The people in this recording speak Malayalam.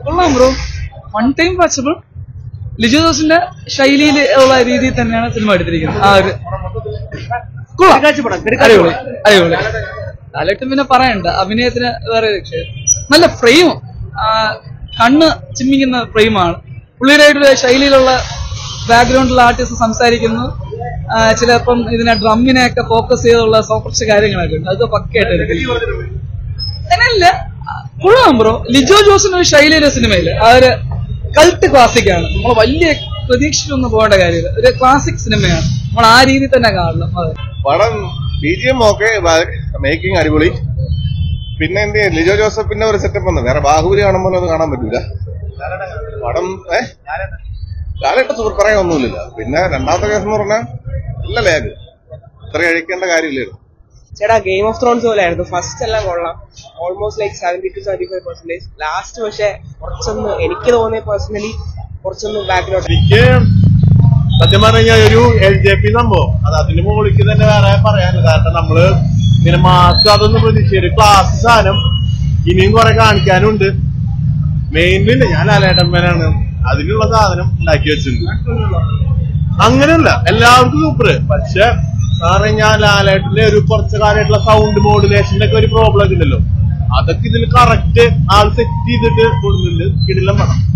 കൊള്ളാം bro one time watchable Lijo ജോസിന്റെ ശൈലിയിൽ ഉള്ള രീതിയിൽ തന്നെയാണ് സിനിമ എടുത്തിരിക്കുന്നത് ആ ഒരു കൊള്ളാം അടിപൊളി അടിപൊളി ലാലേട്ടൻ പിന്നെ പറയണ്ട അഭിനയത്തിന് വേറെ രക്ഷ നല്ല ഫ്രെയിം കണ്ണ് ചിമ്മിക്കുന്ന ഫ്രെയിമാണ് പുള്ളിയുടെയായിട്ടുള്ള ശൈലിയിലുള്ള ബാക്ക്ഗ്രൗണ്ടിലുള്ള ആർട്ടിസ്റ്റ് സംസാരിക്കുന്നു ആ, ചിലപ്പം ഇതിനെ ഡ്രമ്മിനെയൊക്കെ ഫോക്കസ് ചെയ്തുള്ള കുറച്ച് കാര്യങ്ങളൊക്കെ ഉണ്ട് അത് പക്കയായിട്ട് എടുക്കുന്നു അങ്ങനെയല്ല കൊള്ളാം ബ്രോ ലിജോ ജോസിന്റെ ഒരു ശൈലിയിലെ സിനിമയില് ആ ഒരു കൾട്ട് ക്ലാസിക് ആണ് നമ്മൾ വലിയ പ്രതീക്ഷിച്ചൊന്നും പോകേണ്ട കാര്യമില്ല ഒരു ക്ലാസിക് സിനിമയാണ് നമ്മൾ ആ രീതിയിൽ തന്നെ കാണണം അതെ പടം B G M okay making അടിപൊളി പിന്നെ എന്ത് ചെയ്യും? ലിജോ ജോസഫിന്റെ ഒരു സെറ്റപ്പ് ഉണ്ട് വേറെ ബാഹുബലി കാണുമ്പോൾ അത് കാണാൻ പറ്റൂല പടം ഏ ലാലേട്ട സൂപ്പർ പറയാൻ ഒന്നുമില്ല പിന്നെ രണ്ടാമത്തെ കേസ് എന്ന് പറഞ്ഞാൽ നല്ല ലാഗ് ഇത്ര കഴിക്കേണ്ട കാര്യമില്ലായിരുന്നു ചേട്ടാ ഗെയിം ഓഫ് ത്രോൺസ് പോലെ ആയിരുന്നു ഫസ്റ്റ് എല്ലാം കൊള്ളാം almost like seventy two seventy five percentage last പക്ഷെ കുറച്ചൊന്ന് എനിക്ക് തോന്നിയ പേഴ്സണലി കുറച്ചൊന്ന് ബാക്കിലോട്ട് എനിക്ക് സത്യം പറഞ്ഞു കഴിഞ്ഞാൽ ഒരു എൽ ജെ പി സംഭവം അത് അതിന് മുകളിലേക്ക് തന്നെ വേറെ പറയാനില്ല കാരണം നമ്മള് ഇങ്ങനെ മാസ് അതൊന്നും പ്രതീക്ഷിച്ചു ഒരു ക്ലാസ് സാധനം ഇനിയും കുറെ കാണിക്കാനുണ്ട് മെയിനില് ഞാൻ ലാലേട്ടന്മാരാണ് അതിനുള്ള സാധനം ഉണ്ടാക്കി വെച്ചിട്ടുണ്ട് അങ്ങനെയല്ല എല്ലാവർക്കും സൂപ്പർ പക്ഷെ ഞാൻ ലാലേട്ടന്റെ ഒരു കുറച്ച് കാലമായിട്ടുള്ള സൗണ്ട് മോഡുലേഷന്റെ ഒക്കെ ഒരു പ്രോബ്ലം ഒക്കെ ഉണ്ടല്ലോ അതൊക്കെ ഇതിൽ കറക്റ്റ് ആൾ സെറ്റ് ചെയ്തിട്ട് കൊടുക്കുന്നുണ്ട് കിടിലം പണം